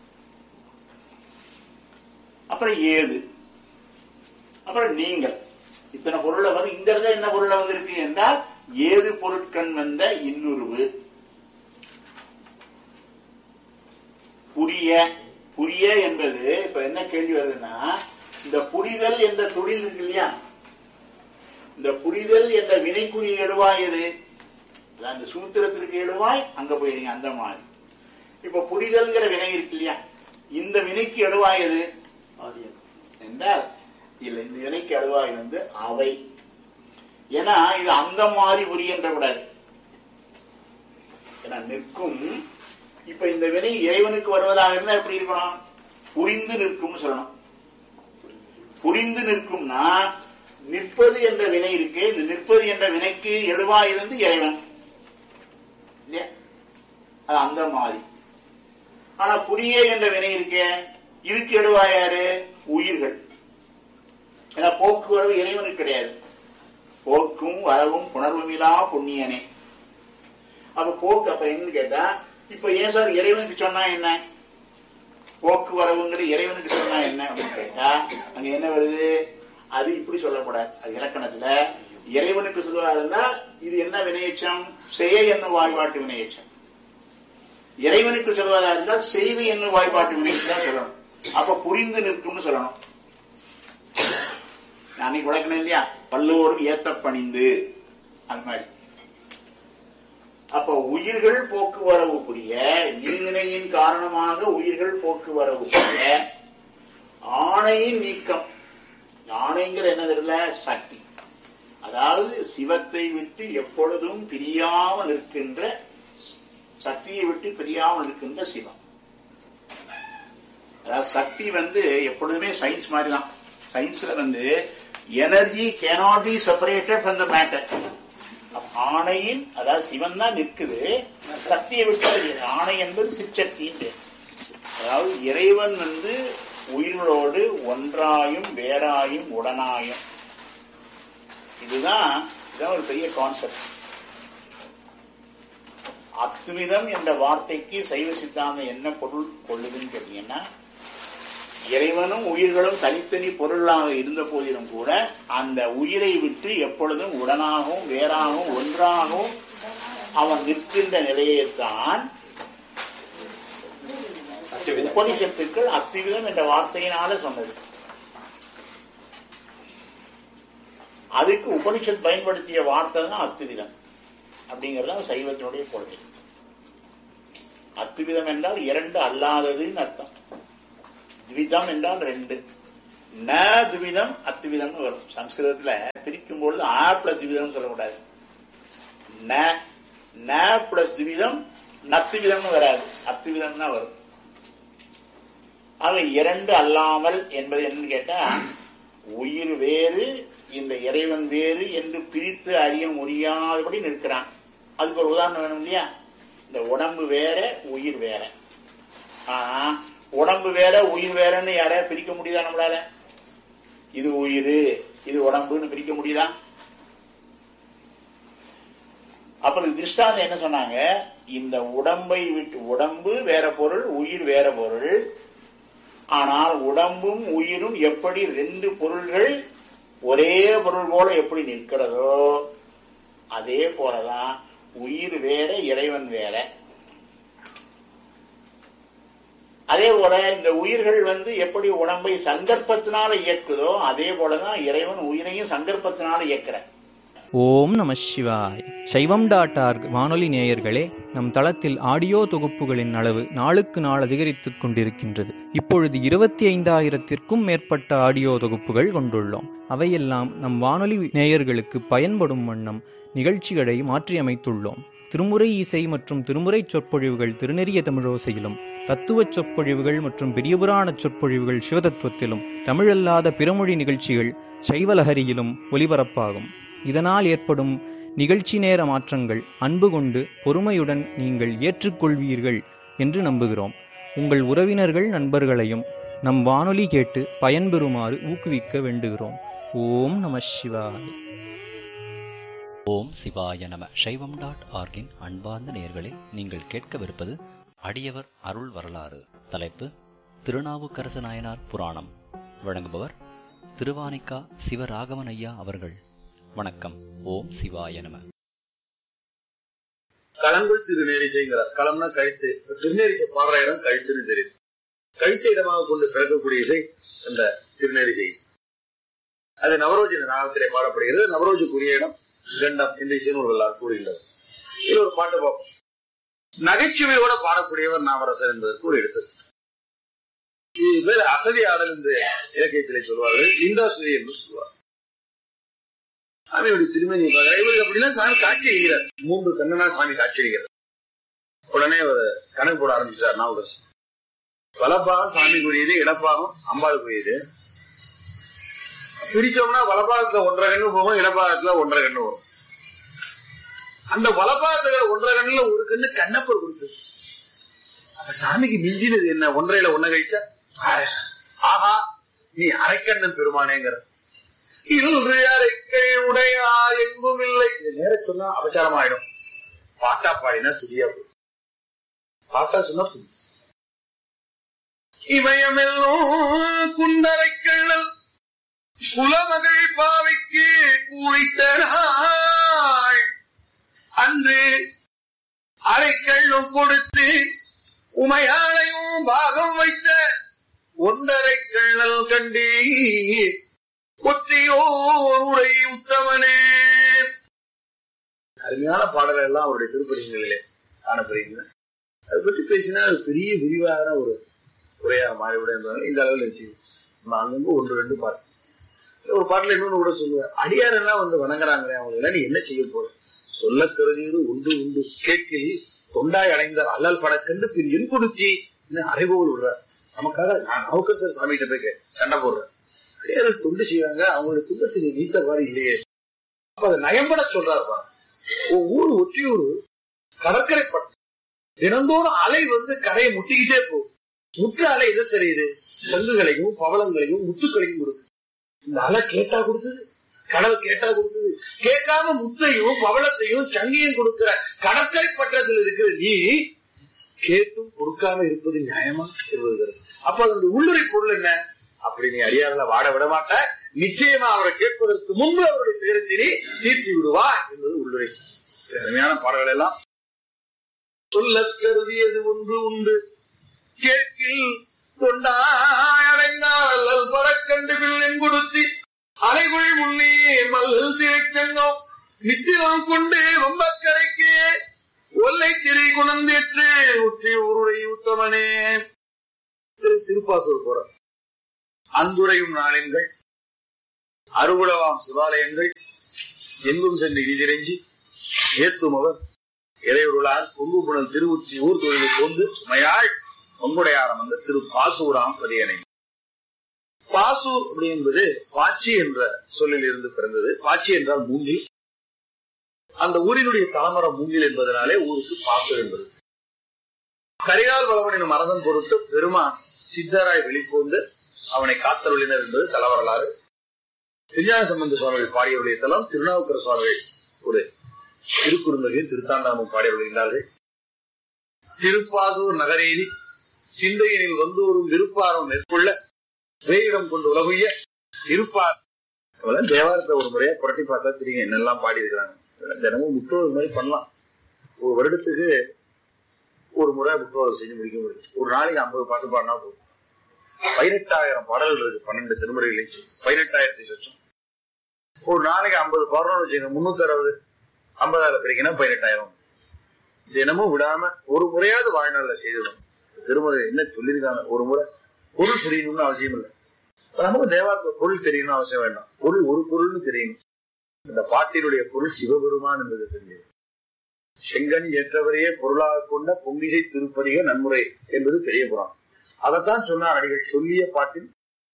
அப்புறம் ஏது அப்புறம் நீங்கள் இத்தனை பொருள்ல வரும் இந்த இடத்துல என்ன பொருள்ல வந்திருக்கு என்றால் ஏது பொருட்கண் வந்த இன்னுருவு புரிய புரிய என்பது இப்ப என்ன கேள்வி வருதுன்னா இந்த புரிதல் என்ற தொழில் இருக்கு இல்லையா இந்த புரிதல் என்ற வினைக்குரிய எழுவாய் எது அதான் இந்த சூத்திரத்திற்கு எழுவாய் அங்க போயிருங்க அந்த மாதிரி இப்ப புரிதல்ங்கிற வினை இருக்கு இல்லையா இந்த வினைக்கு எழுவாய் எது ஆதியம் என்றால் இல்ல இந்த வினைக்கு அழுவாய் வந்து அவை ஏன்னா இது அந்த மாதிரி புரியன்ற கூடாது ஏன்னா நிற்கும் இப்ப இந்த வினை இறைவனுக்கு வருவதாக இருந்தா எப்படி இருக்கணும் புரிந்து நிற்கும்னு சொல்லணும் புரிந்து நிற்கும்னா நிற்பது என்ற வினை இருக்கு இந்த நிற்பது என்ற வினைக்கு எழுவாய் இருந்து இறைவன் இல்லையா அது அந்த மாதிரி ஆனா புரிய என்ற வினை இருக்கே இதுக்கு எழுவாய் யாரு உயிர்கள் ஏன்னா போக்குவரவு இறைவனுக்கு கிடையாது போக்கும் வரவும் புணர்வுமிலா புண்ணியனே அப்ப போக்கு அப்ப என்னன்னு கேட்டா இப்ப ஏன் சார் இறைவனுக்கு சொன்னா என்ன போக்குவரவுங்கிறது இறைவனுக்கு சொன்னா என்ன அப்படின்னு கேட்டா அங்க என்ன வருது அது இப்படி சொல்லக்கூடாது அது இலக்கணத்துல இறைவனுக்கு சொல்லுவா இருந்தா இது என்ன வினையச்சம் செய்ய என்னும் வாய்பாட்டு வினையச்சம் இறைவனுக்கு சொல்வதா இருந்தால் செய்து என்னும் வாய்ப்பாட்டு வினைக்கு தான் சொல்லணும் அப்ப புரிந்து நிற்கும்னு சொல்லணும் நான் அன்னைக்கு விளக்கணும் இல்லையா பல்லோரும் ஏத்த பணிந்து அது மாதிரி அப்ப உயிர்கள் போக்குவரவு புரிய நீர்நிலையின் காரணமாக உயிர்கள் போக்குவரவு புரிய ஆணையின் நீக்கம் ஆணைங்கிற என்ன தெரியல சக்தி அதாவது சிவத்தை விட்டு எப்பொழுதும் பிரியாமல் இருக்கின்ற சக்தியை விட்டு பிரியாமல் இருக்கின்ற சிவம் அதாவது சக்தி வந்து எப்பொழுதுமே சயின்ஸ் மாதிரி தான் சயின்ஸ்ல வந்து energy cannot be separated from the matter ஆணையின் அதாவது சிவன் தான் நிற்குது சக்தியை விட்டு அது ஆணை என்பது சிற்சக்தியின் பேர். அதாவது இறைவன் வந்து உயிர்களோடு ஒன்றாயும் வேறாயும் உடனாயும் இதுதான் இதுதான் ஒரு பெரிய கான்செப்ட் அத்விதம் என்ற வார்த்தைக்கு சைவ சித்தாந்தம் என்ன பொருள் கொள்ளுதுன்னு கேட்டீங்கன்னா இறைவனும் உயிர்களும் தனித்தனி பொருளாக இருந்த போதிலும் கூட அந்த உயிரை விட்டு எப்பொழுதும் உடனாகவும் வேறாகவும் ஒன்றாகவும் அவன் நிற்கின்ற நிலையைத்தான் உபனிஷத்துக்கள் அத்திவிதம் என்ற வார்த்தையினால சொன்னது அதுக்கு உபனிஷத் பயன்படுத்திய வார்த்தை தான் அத்துவிதம் அப்படிங்கறது சைவத்தினுடைய கொள்கை அத்துவிதம் என்றால் இரண்டு அல்லாததுன்னு அர்த்தம் த்விதம் என்றால் ரெண்டு ந துவிதம் அத்துவிதம்னு வரும் சம்ஸ்கிருதத்துல பிரிக்கும் பொழுது ஆ பிளஸ் துவிதம் சொல்லக்கூடாது ந ந பிளஸ் துவிதம் நத்துவிதம்னு வராது அத்துவிதம் தான் வரும் ஆக இரண்டு அல்லாமல் என்பது என்னன்னு கேட்டா உயிர் வேறு இந்த இறைவன் வேறு என்று பிரித்து அறிய முடியாதபடி நிற்கிறான் அதுக்கு ஒரு உதாரணம் வேணும் இல்லையா இந்த உடம்பு வேற உயிர் வேற ஆனா உடம்பு வேற உயிர் வேறன்னு யாரையா பிரிக்க முடியுதா நம்மளால இது உயிர் இது உடம்புன்னு பிரிக்க முடியுதா அப்ப இந்த திருஷ்டாந்தம் என்ன சொன்னாங்க இந்த உடம்பை விட்டு உடம்பு வேற பொருள் உயிர் வேற பொருள் ஆனால் உடம்பும் உயிரும் எப்படி ரெண்டு பொருள்கள் ஒரே பொருள் போல எப்படி நிற்கிறதோ அதே போலதான் உயிர் வேற இறைவன் வேற அதே போல இந்த உயிர்கள் வந்து எப்படி உடம்பை சங்கற்பத்தினால இயக்குதோ அதே போலதான் இறைவன் உயிரையும் சங்கற்பத்தினால இயக்குறான் ஓம் நம சிவாய் சைவம் டாட் ஆர்க் வானொலி நேயர்களே நம் தளத்தில் ஆடியோ தொகுப்புகளின் அளவு நாளுக்கு நாள் அதிகரித்துக் கொண்டிருக்கின்றது இப்பொழுது இருபத்தி ஐந்தாயிரத்திற்கும் மேற்பட்ட ஆடியோ தொகுப்புகள் கொண்டுள்ளோம் அவையெல்லாம் நம் வானொலி நேயர்களுக்கு பயன்படும் வண்ணம் நிகழ்ச்சிகளை மாற்றியமைத்துள்ளோம் திருமுறை இசை மற்றும் திருமுறை சொற்பொழிவுகள் திருநெறிய தமிழோசையிலும் தத்துவச் சொற்பொழிவுகள் மற்றும் பெரியபுராண சொற்பொழிவுகள் சிவதத்துவத்திலும் தமிழல்லாத பிறமொழி நிகழ்ச்சிகள் சைவலஹரியிலும் ஒலிபரப்பாகும் இதனால் ஏற்படும் நிகழ்ச்சி நேர மாற்றங்கள் அன்பு கொண்டு பொறுமையுடன் நீங்கள் ஏற்றுக்கொள்வீர்கள் என்று நம்புகிறோம் உங்கள் உறவினர்கள் நண்பர்களையும் நம் வானொலி கேட்டு பயன்பெறுமாறு ஊக்குவிக்க வேண்டுகிறோம் ஓம் நம சிவாய் ஓம் சிவாய நம சைவம் டாட் ஆர்கின் அன்பார்ந்த நேயர்களே நீங்கள் கேட்கவிருப்பது அடியவர் அருள் வரலாறு தலைப்பு திருநாவுக்கரசு நாயனார் புராணம் வழங்குபவர் திருவானிக்கா சிவராகவன் ஐயா அவர்கள் வணக்கம் ஓம் சிவாய நம களங்கள் திருநேரிசைங்கிறார் களம்னா கழுத்து இப்ப திருநேரிசை பாடுற இடம் கழுத்துன்னு தெரியுது கழுத்தை இடமாக கொண்டு பிறக்கக்கூடிய இசை அந்த திருநேரிசை அது நவரோஜின நாகத்திலே பாடப்படுகிறது நவரோஜுக்குரிய இடம் கண்டம் என்று இசைநூல்களால் கூறுகின்றது இது ஒரு பாட்டு பார்ப்போம் நகைச்சுவையோட பாடக்கூடியவர் நாமரசர் என்பதற்கு ஒரு எடுத்தது இது பேர் அசதி ஆடல் என்று இலக்கியத்திலே சொல்வார்கள் லிந்தாசுதி என்று சொல்வார் சாமியுடைய திருமணி இவருக்கு அப்படின்னா சாமி காட்சி அளிக்கிறார் மூன்று கண்ணனா சாமி காட்சி அளிக்கிறார் உடனே அவர் கணக்கு போட ஆரம்பிச்சார் நாவுக்கரசு வலப்பாகம் சாமிக்குரியது இடப்பாகம் அம்பாளுக்குரியது பிரிச்சோம்னா வலப்பாகத்துல ஒன்றரை கண்ணு போகும் இடப்பாகத்துல ஒன்றரை கண்ணு வரும் அந்த வலப்பாகத்துல ஒன்றரை கண்ணுல ஒரு கண்ணு கண்ணப்பர் கொடுத்தது அப்ப சாமிக்கு மிஞ்சினது என்ன ஒன்றையில ஒன்ன கழிச்சா ஆஹா நீ அரைக்கண்ணன் பெருமானேங்கிற இன்று அரைக்கை உடையா எங்கும் இல்லை இது நேர சொன்னா அபச்சாரம் ஆயிடும் பாட்டா பாடினா துதியா போகும் பாட்டா சொன்னா துதி இமயமெல்லாம் குண்டரைக்கண்ணல் குலமகள் பாவைக்கு கூழித்தனாய் அன்று அரைக்கள்ளும் கொடுத்து உமையாளையும் பாகம் வைத்த ஒன்றரை கண்ணல் கண்டே ஒற்றியோர் உரை உத்தமனே அருமையான பாடல்கள் எல்லாம் அவருடைய திருப்பதிகளிலே காணப்படுகின்றன அதை பற்றி பேசினா அது பெரிய விரிவான ஒரு உரையாக மாறிவிடும் என்பதால் இந்த அளவில் வச்சு நம்ம அங்கங்க ஒன்று ரெண்டு பாட்டு ஒரு பாட்டுல இன்னொன்னு கூட சொல்லுவேன் அடியார் எல்லாம் வந்து வணங்குறாங்களே அவங்க எல்லாம் நீ என்ன செய்ய போற சொல்ல கருதியது உண்டு உண்டு கேட்கில் தொண்டாய் அடைந்தார் அல்லல் படக்கண்டு பின் என் கொடுத்தி அறைகோல் விடுறார் நமக்காக நான் நவுக்கசர் சாமி கிட்ட போய் கே- சண்டை போடுறேன் அடியார்கள் தொண்டு செய்வாங்க அவங்களுடைய துன்பத்தை நீ நீத்தவாறு இல்லையே அப்ப அதை நயம்பட சொல்றாருப்பா உன் ஊர் ஒற்றியூர் கடற்கரை பட்டம் தினந்தோறும் அலை வந்து கரையை முட்டிக்கிட்டே போகும் முற்று அலை எதை தெரியுது சங்குகளையும் பவளங்களையும் முத்துக்களையும் கொடுக்குது இந்த அலை கேட்டா கொடுத்தது கடல் கேட்டா கொடுத்தது கேட்காம முத்தையும் பவளத்தையும் சங்கியும் கொடுக்கிற கடற்கரை பட்டத்தில் இருக்கிற நீ கேட்டும் கொடுக்காம இருப்பது நியாயமா என்பது அப்ப அதனுடைய உள்ளுரை பொருள் என்ன அப்படி நீ அடியாரில் வாட விட மாட்ட நிச்சயமா அவரை கேட்பதற்கு முன்பு அவருடைய துயரத்தினை தீர்த்தி விடுவா என்பது உள்ளுரை அருமையான பாடல்கள் எல்லாம் சொல்ல கருதியது ஒன்று உண்டு கேட்கில் கொண்டாயடைந்தால் அல்லல் பறக்கண்டு பிள்ளை கொடுத்தி அலைகுள் முன்னே மல்லல் தேக்கங்கம் நித்திலம் கொண்டு ரொம்ப கரைக்கு ஒல்லை திரை குணந்தேற்று உற்றி ஊருடைய உத்தமனே திரு திருப்பாசூர் போற அந்துரையும் நாளெண்கள் அருகுளவாம் சிவாலயங்கள் எங்கும் சென்று இடிதிரைஞ்சி ஏத்தும் அவர் இறையுருளால் கொங்கு புனல் திருவுச்சி ஊர் தொழிலை கொண்டு மயாள் பொங்குடையாரம் வந்த திரு பாசூராம் பதியனை பாசூர் அப்படி என்பது பாச்சி என்ற சொல்லில் இருந்து பிறந்தது பாச்சி என்றால் மூங்கில் அந்த ஊரினுடைய தலைமரம் மூங்கில் என்பதனாலே ஊருக்கு பாசூர் என்பது கரிகால் பலவன் எனும் மரதன் பொருட்டு பெருமான் சித்தராய் வெளிக்கொண்டு அவனை காத்தருளினர் என்பது தலவரலாறு திருஞான சம்பந்த சுவாமிகள் பாடியவருடைய தலம் திருநாவுக்கர சுவாமிகள் ஒரு திருக்குறுந்தகையும் திருத்தாண்டாமும் பாடி வருகின்றார்கள் திருப்பாதூர் நகரேறி சிந்தையினில் வந்தோறும் விருப்பாரம் மேற்கொள்ள வேயிடம் கொண்டு உலகுய இருப்பார் அவெல்லாம் தேவாரத்தை ஒரு முறையா புரட்டி பார்த்தா தெரியும் என்னெல்லாம் பாடி இருக்கிறாங்க தினமும் முற்றோர் மாதிரி பண்ணலாம் ஒரு வருடத்துக்கு ஒரு முறை முற்றோர் செஞ்சு முடிக்க முடியும் ஒரு நாளைக்கு ஐம்பது பாட்டு பாடினா போதும் பதினெட்டாயிரம் பாடல்கள் இருக்கு பன்னெண்டு திருமுறைகளை பதினெட்டாயிரத்தி சொச்சம் ஒரு நாளைக்கு ஐம்பது பாடணும் வச்சுங்க முன்னூத்தி அறுபது ஐம்பதாயிரம் பிரிக்கணும் பதினெட்டாயிரம் தினமும் விடாம ஒரு முறையாவது வாழ்நாள்ல செய்திடும் திருமுறை என்ன சொல்லியிருக்காங்க ஒரு முறை பொருள் தெரியணும்னு அவசியம் இல்லை இப்ப நமக்கு தேவாரத்துல பொருள் தெரியணும்னு அவசியம் வேண்டாம் பொருள் ஒரு பொருள்னு தெரியணும் இந்த பாட்டினுடைய பொருள் சிவபெருமான் என்பது தெரிஞ்சது செங்கன் ஏற்றவரையே பொருளாக கொண்ட பொங்கிசை திருப்பதிக நன்முறை என்பது பெரிய புறான் அதைத்தான் சொன்னார் அடிகள் சொல்லிய பாட்டில்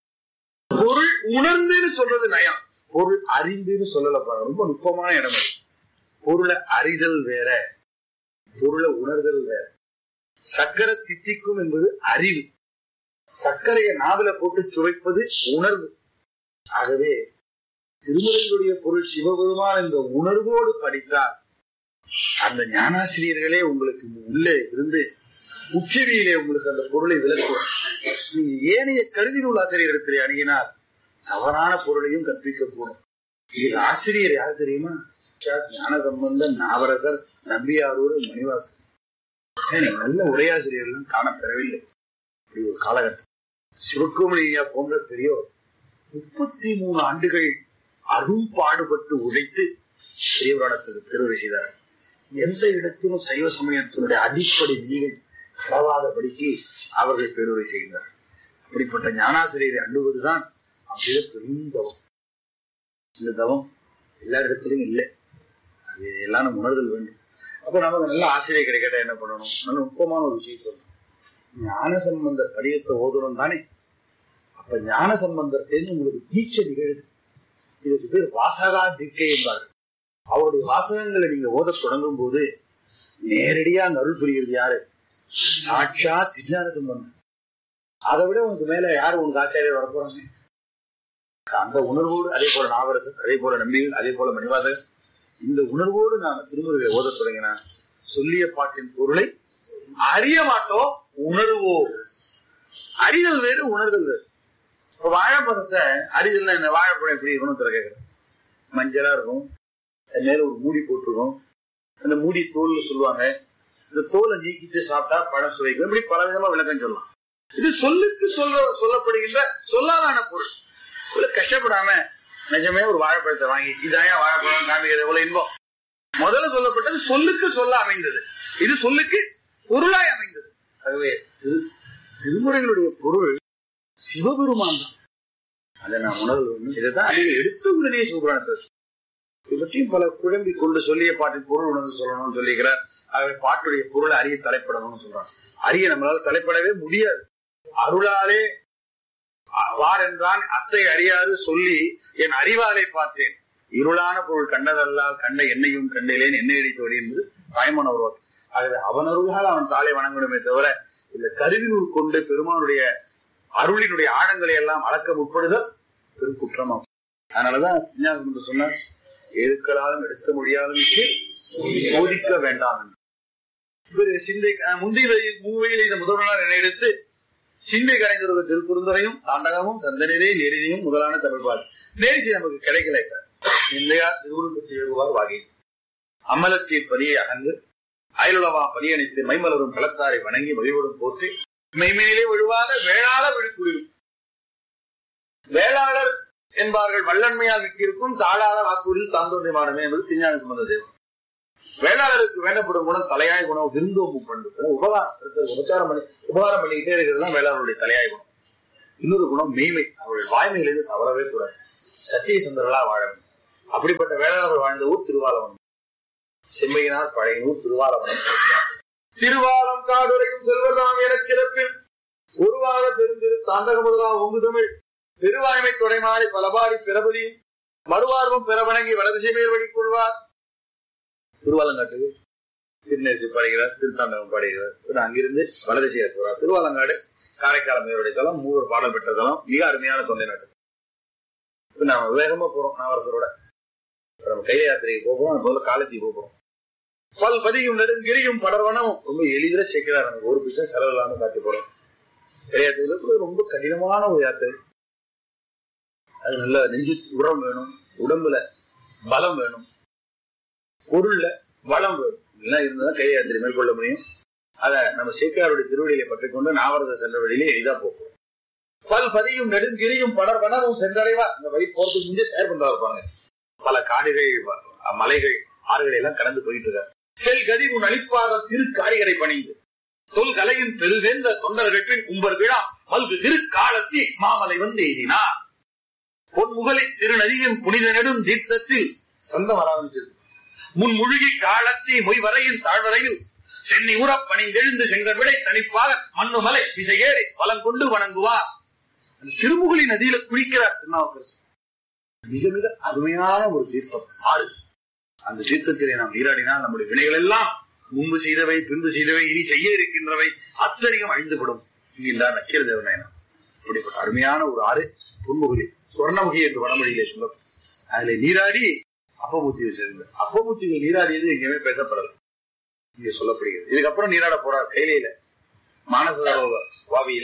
பொருள் உணர்ந்துன்னு சொல்றது நயம் பொருள் அறிந்துன்னு சொல்லல பாருங்க ரொம்ப நுட்பமான இடம் அது. பொருளை அறிதல் வேற பொருளை உணர்தல் வேற சக்கரை தித்திக்கும் என்பது அறிவு சர்க்கரையை நாவில போட்டு சுவைப்பது உணர்வு ஆகவே திருமுறைகளுடைய பொருள் சிவபெருமான் என்ற உணர்வோடு படித்தால் அந்த ஞானாசிரியர்களே உங்களுக்கு உள்ளே இருந்து உச்சவியிலே உங்களுக்கு அந்த பொருளை விளக்குவார் நீங்க ஏனைய கருதி நூல் ஆசிரியரிடத்திலே அணுகினால் தவறான பொருளையும் கற்பிக்கக்கூடும் இதுக்கு ஆசிரியர் யார் தெரியுமா சாட்சாத் ஞான சம்பந்தன் நாவரசர் நம்பியாரூர் மணிவாசன் ஏன் நல்ல உரையாசிரியர்களும் காணப்பெறவில்லை இப்படி ஒரு காலகட்டம் சிவக்குமணியா போன்ற பெரியோர் முப்பத்தி மூணு ஆண்டுகள் அரும்பாடுபட்டு உழைத்து பெரியவரானத்துக்கு பெருவரை செய்தார் எந்த இடத்திலும் சைவ சமயத்தினுடைய அடிப்படை விதிகள் பரவாதபடிக்கு அவர்கள் பெருவரை செய்கின்றனர் அப்படிப்பட்ட ஞானாசிரியரை அண்டுவதுதான் அப்படியே பெரும் தவம் இந்த தவம் எல்லா இடத்திலும் இல்லை அது எல்லாம் நம்ம உணர்தல் வேண்டும் அப்ப நமக்கு நல்ல ஆசிரியர் கிடைக்கட்ட என்ன பண்ணணும் நல்ல நுட்பமான ஒரு விஷயம் சொல்லணும் ஞான சம்பந்தர் படியத்தை ஓதணும் தானே அப்ப ஞான சம்பந்தர்கிட்ட உங்களுக்கு தீட்சை நிகழுது இதுக்கு பேர் வாசகா தீட்சை என்பார்கள் அவருடைய வாசகங்களை நீங்க ஓதத் தொடங்கும் போது நேரடியா அங்க அருள் புரிகிறது யாரு சாட்சா திருஞான சம்பந்தம் அதை விட உனக்கு மேல யாரு உனக்கு ஆச்சாரியர் வரப்போறாங்க அந்த உணர்வோடு அதே போல நாவரசர் அதே போல நம்பிகள் அதே போல மணிவாசகர் இந்த உணர்வோடு நாம திருமுறைகளை ஓதத் தொடங்கினா சொல்லிய பாட்டின் பொருளை அறிய மாட்டோம் உணர்வோம் அறிதல் வேறு உணர்தல் வேறு இப்ப வாழைப்பழத்தை அறிதல் என்ன வாழைப்பழம் எப்படி இருக்கணும் திற கேட்கிறேன் மஞ்சளா இருக்கும் அது மேல ஒரு மூடி போட்டிருக்கும் அந்த மூடி தோல்னு சொல்லுவாங்க இந்த தோலை நீக்கிட்டு சாப்பிட்டா பழம் சுவைக்கும் இப்படி பல விதமா விளக்கம் சொல்லலாம் இது சொல்லுக்கு சொல்ல சொல்லப்படுகின்ற சொல்லாதான பொருள் இவ்வளவு கஷ்டப்படாம நிஜமே ஒரு வாழைப்பழத்தை வாங்கி இதாயா வாழைப்பழம் காமிக்கிறது எவ்வளவு இன்பம் முதல்ல சொல்லப்பட்டது சொல்லுக்கு சொல்ல அமைந்தது இது சொல்லுக்கு பொருளாய் அமைந்தது ஆகவே திரு- திருமுறைகளுடைய பொருள் சிவபெருமான் தான் அதை நான் உணர்வு வேண்டும் இதைதான் அடிகள் எடுத்த உடனே சிவபுராணத்தை இவற்றையும் பல குழம்பி கொண்டு சொல்லிய பாட்டின் பொருள் உணர்ந்து சொல்லணும்னு சொல்லிக்கிறார் ஆகவே பாட்டுடைய பொருளை அறிய தலைப்படணும்னு சொல்றாங்க அறிய நம்மளால தலைப்படவே முடியாது அருளாலே வார் என்றான் அத்தை அறியாது சொல்லி என் அறிவாலை பார்த்தேன் இருளான பொருள் கண்டதல்லால் கண்ட எண்ணையும் கண்டிலேன் எண்ணெய் அடித்து வழி என்பது தாய்மான உருவாக்கு ஆகவே அவன் அருளால் அவன் தாளை வணங்கணுமே தவிர இந்த கருவி நூல் கொண்டு பெருமானுடைய அருளினுடைய ஆழங்களை எல்லாம் அளக்க முற்படுதல் பெரும் குற்றமாகும் அதனாலதான் விஞ்ஞானம் சொன்னார் எழுக்களாலும் எடுக்க முடியாதும் சோதிக்க வேண்டாம் என்று. இவரு சிந்தை அஹ், முந்தைய வரியில் மூவையில் இந்த முதல்வனார் என எடுத்து சிந்தை கரைந்தொரு திருக்குறுந்தரையும் தாண்டகமும் சந்தனரே நெறினையும் முதலான தமிழ்பாடு நேரிசி நமக்கு கிடைக்கல இப்ப. இல்லையா திருவுருள் எழுவார் வாகி அமலத்தீர் பணியை அகன்று அயலுளவா பணியணித்து மைமலரும் களத்தாரை வணங்கி வழிபடும் போட்டு மெய்மையிலே ஒழுவாத வேளாளர் விழிப்புரியும் வேளாளர் என்பார்கள் வல்லன்மையால் மிக்கிருக்கும் தாளாளர் வாக்குறுதியில் தாந்தோன்றி மாடமே என்பது திருஞான சம்பந்த தேவன் வேளாளருக்கு வேண்டப்படும் குணம் தலையாய குணம் விருந்தோம்பு பண்பு உபகாரம் இருக்கிறது, உபச்சாரம் பண்ணி உபகாரம் பண்ணிக்கிட்டே இருக்கிறது தான் வேளாளருடைய தலையாய குணம் இன்னொரு குணம் மெய்மை அவர்கள் வாய்மையிலிருந்து தவறவே கூடாது சத்திய சுந்தரலா வாழ வேண்டும் அப்படிப்பட்ட வேளாளர் வாழ்ந்த ஊர் திருவாலவனம் செம்மையினார் பழைய ஊர் திருவாலவனம் திருவாலம் காடுரையும் செல்வதாம் என சிறப்பில் ஒருவாத பெருந்திரு தாண்டக முதலா ஒங்கு தமிழ் பெருவாய்மை தொடைமாறி பலபாடி பிறபதியும் மறுவார்வம் பெற வணங்கி வலதிசை மேல் வழி கொள்வார் திருவாலங்காட்டு திருநெல்சி பாடுகிறார் திருத்தாண்டகம் பாடுகிறார் இவர் அங்கிருந்து வலதிசையா போறார் திருவாலங்காடு காரைக்கால் மேலுடைய தலம் மூவர் பாடல் பெற்ற தலம் மிக அருமையான தொண்டை நாட்டு இப்ப நாம வேகமா போறோம் நாவரசரோட இப்ப நம்ம கைல யாத்திரைக்கு போகிறோம் முதல்ல காலேஜுக்கு போகிறோம் பல் பதியும் நெடுங்கிரியும் படர்வனம் ரொம்ப எளிதில சேர்க்கிறார் நமக்கு ஒரு பிசா செலவு இல்லாம காட்டி போறோம் கையாத்திரை ரொம்ப கடினமான ஒரு யாத்திரை அது நல்ல நெஞ்சு உரம் வேணும் உடம்புல பலம் வேணும் பொருள்ல வளம் வேணும் இதெல்லாம் இருந்தாதான் கை யாத்திரை மேற்கொள்ள முடியும் அத நம்ம சேக்காருடைய திருவடியில பற்றிக்கொண்டு நாவரத சென்ற வழியிலே எளிதா போகும் பல் பதியும் நெடுங்கிரியும் படர்வனமும் சென்றடைவா இந்த வழி போறதுக்கு முன்னே தயார் பண்றா இருப்பாங்க பல காடுகள் வ- மலைகள் ஆறுகளை எல்லாம் கடந்து போயிட்டு இருக்காரு செல் கதி உன் அளிப்பாத திரு காரிகரை பணிந்து தொல் கலையின் பெருவேந்த தொண்டர்கள் உம்பர் விழா மல்கு திரு காலத்தி மாமலை வந்து எய்தினார் பொன்முகலை திருநதியின் புனித நெடும் தீர்த்தத்தில் சொந்தம் ஆரம்பிச்சது முன் முழுகி காலத்தி மொய் வரையின் தாழ்வரையில் சென்னி உறப் பணிந்தெழுந்து செங்கல் விடை தனிப்பாக மண்ணுமலை விசையேறி பலம் கொண்டு வணங்குவார் அந்த திருமுகலி நதியில குளிக்கிறார் திருநாவுக்கரசு மிக மிக அருமையான ஒரு தீர்த்தம் ஆறு அந்த தீர்த்தத்திலே நாம் நீராடினால் நம்முடைய வினைகள் எல்லாம் முன்பு செய்தவை பின்பு செய்தவை இனி செய்ய இருக்கின்றவை அத்தனையும் அழிந்துவிடும் என்கின்றார் நக்கீர தேவநாயனம் இப்படிப்பட்ட அருமையான ஒரு ஆறு பொன்முகலி சுவர்ணமுகி என்று வடமொழியிலே சொல்லும் அதுல நீராடி அப்பமூர்த்தியை சேர்ந்து அப்பமூர்த்திகள் நீராடியது எங்கேயுமே பேசப்படல இங்க சொல்லப்படுகிறது இதுக்கப்புறம் நீராட போறார் கையில மானசரோவர் வாவியில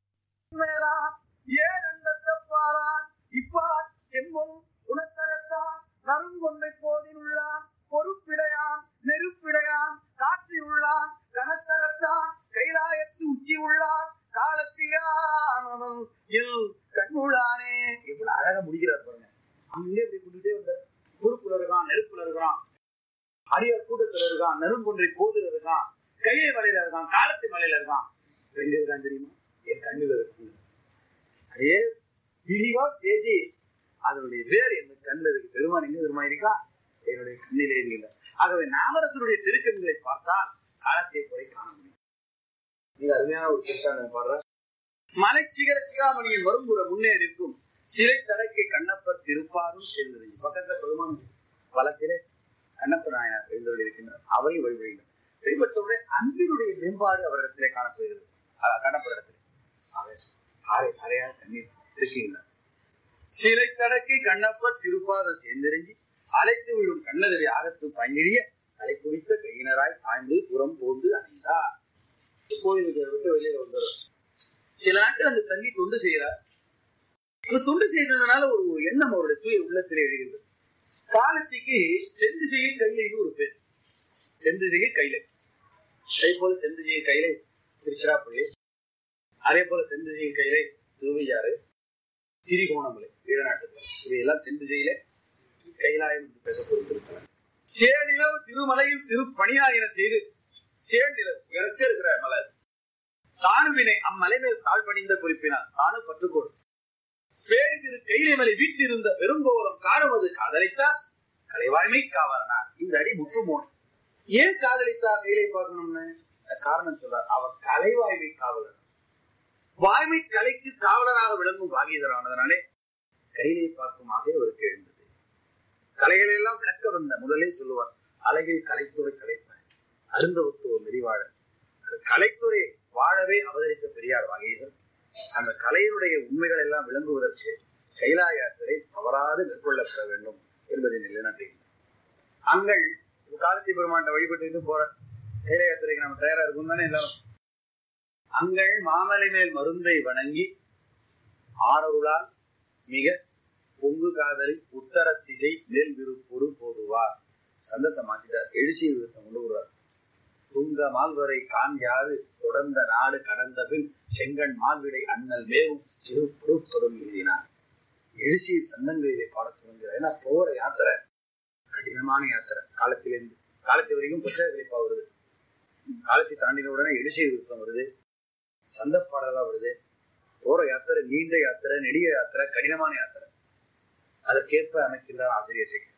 ஏன் அண்டத்தப்பாரான் இப்பார் என்பும் உணத்தரத்தான் நறுங்கொன்றை போதினுள்ளான் பொறுப்பிடையான் நெருப்பிடையான் காற்றியுள்ளான் கனத்தரத்தான் கைலாயத்து உச்சி உள்ளான் காலத்தியான் இல் கண்ணுள்ளானே இவ்வளவு அழகா முடிக்கிறார் பாருங்க அங்கே இப்படி கூட்டிட்டே வந்த பொறுப்புல இருக்கான் நெருப்புல இருக்கான் அடியார் கூட்டத்துல இருக்கான் நெருங்கொன்றை போதுல இருக்கான் கையை மலையில இருக்கான் காலத்து மலையில இருக்கான் எங்க இருக்கான் தெரியுமா என் கண்ணுல இருக்கு அதே விரிவா பேசி அதனுடைய வேர் என் கண்ணில் இருக்கு பெருமான் எங்க பெருமா இருக்கா என்னுடைய கண்ணிலே இருக்கிறார் ஆகவே நாமரசனுடைய திருக்கண்களை பார்த்தால் காலத்தை குறை காண முடியும் மிக அருமையான ஒரு திருக்காண்டம் பாடுற மலை சிகர சிகாமணியின் வரும்புற முன்னே நிற்கும் சிறை தடக்கை கண்ணப்பர் திருப்பாரும் சேர்ந்தது பக்கத்துல பெருமான் வளத்திலே கண்ணப்ப நாயனார் எழுந்தவர்கள் இருக்கின்றார் அவரை வழிபடுகிறார் வழிபட்டவுடன் அன்பினுடைய மேம்பாடு அவரிடத்திலே காணப்படுகிறது அஹ் காணப்படுகிறது ஆகவே அரை அரையாக தண்ணீர் இருக்கின்றார் சிலை தடக்கை கண்ணப்பர் திருப்பாதம் சேர்ந்தெறிஞ்சி அழைத்து விடும் கண்ணதவி ஆகத்து பங்கிரிய அலை குடித்த கையினராய் ஆய்ந்து புறம் போந்து அணைந்தார் கோயிலுக்கு விட்டு வெளியில வந்தார் சில நாட்கள் அந்த தங்கி தொண்டு செய்கிறார் இந்த தொண்டு செய்ததுனால ஒரு எண்ணம் அவருடைய தூய உள்ளத்திலே எழுகின்றது காலத்திக்கு தென் திசையில் கைலைன்னு ஒரு பேர் தென் திசையில் கைலை அதே போல தென் திசையில் கைலை திருச்சிராப்பள்ளி அதே போல தென் திசையில் கைலை திருவையாறு திரிகோணமலை ஈழநாட்டுத்தல் இவையெல்லாம் தென் திசையிலே கைலாயம் என்று பேசப்படுத்திருக்கிறார் சேநிலவு திருமலையில் திருப்பணியாயின செய்து சேநிலவு இறக்க இருக்கிற மலர் தானுவினை அம்மலை மேல் தாழ் பணிந்த குறிப்பினார் தானு பற்றுக்கோடு பேரி திரு கைலைமலை வீட்டிருந்த பெருங்கோலம் காணுவது காதலித்தார் கலைவாய்மை காவலனார் இந்த அடி முற்றுமோன் ஏன் காதலித்தார் கைலை பார்க்கணும்னு காரணம் சொல்றார் அவர் கலைவாய்மை காவலர் வாய்மை கலைக்கு காவலராக விளங்கும் பாகியதரானதனாலே கையிலே பார்க்கும் ஆசை அவருக்கு எழுந்தது கலைகளை எல்லாம் விளக்க வந்த முதலே சொல்லுவார் அழகில் கலைத்துறை கலைப்பார் அருந்தவத்துவ நெறிவாழர் கலைத்துறை வாழவே அவதரித்த பெரியார் வாகீசன் அந்த கலையினுடைய உண்மைகள் எல்லாம் விளங்குவதற்கு செயலா யாத்திரை தவறாது மேற்கொள்ளப்பட வேண்டும் என்பதை நிலைநாட்டுகின்றனர் அங்கள் காலத்தி பெருமாண்ட வழிபட்டு போற செயல யாத்திரைக்கு நம்ம தயாரா இருக்கும் தானே எல்லாரும் அங்கள் மாமலை மேல் மருந்தை வணங்கி ஆரருளால் மிக பொங்கு காதலி உத்தர திசை மேல் விருப்போடு போடுவார் சந்தத்தை மாத்திட்டார் எழுச்சி விருத்தம் கொண்டு வருவார் துங்க மால்வரை கான் யாரு தொடர்ந்த நாடு கடந்த பின் செங்கன் மால்விடை அண்ணல் மேவும் சிறு பொறுப்பதும் எழுதினார் எழுச்சி சந்தங்களிலே பாடத் தொடங்குகிறார் ஏன்னா போற யாத்திரை கடினமான யாத்திரை காலத்திலிருந்து காலத்து வரைக்கும் புத்தக விளைப்பா வருது காலத்தை தாண்டின உடனே எழுச்சி விருத்தம் வருது சந்த பாடலா வருது போற யாத்திரை நீண்ட யாத்திரை நெடிய யாத்திரை கடினமான யாத்திரை அதற்கேற்ப அமைக்கின்றார் ஆசிரியர் சேகர்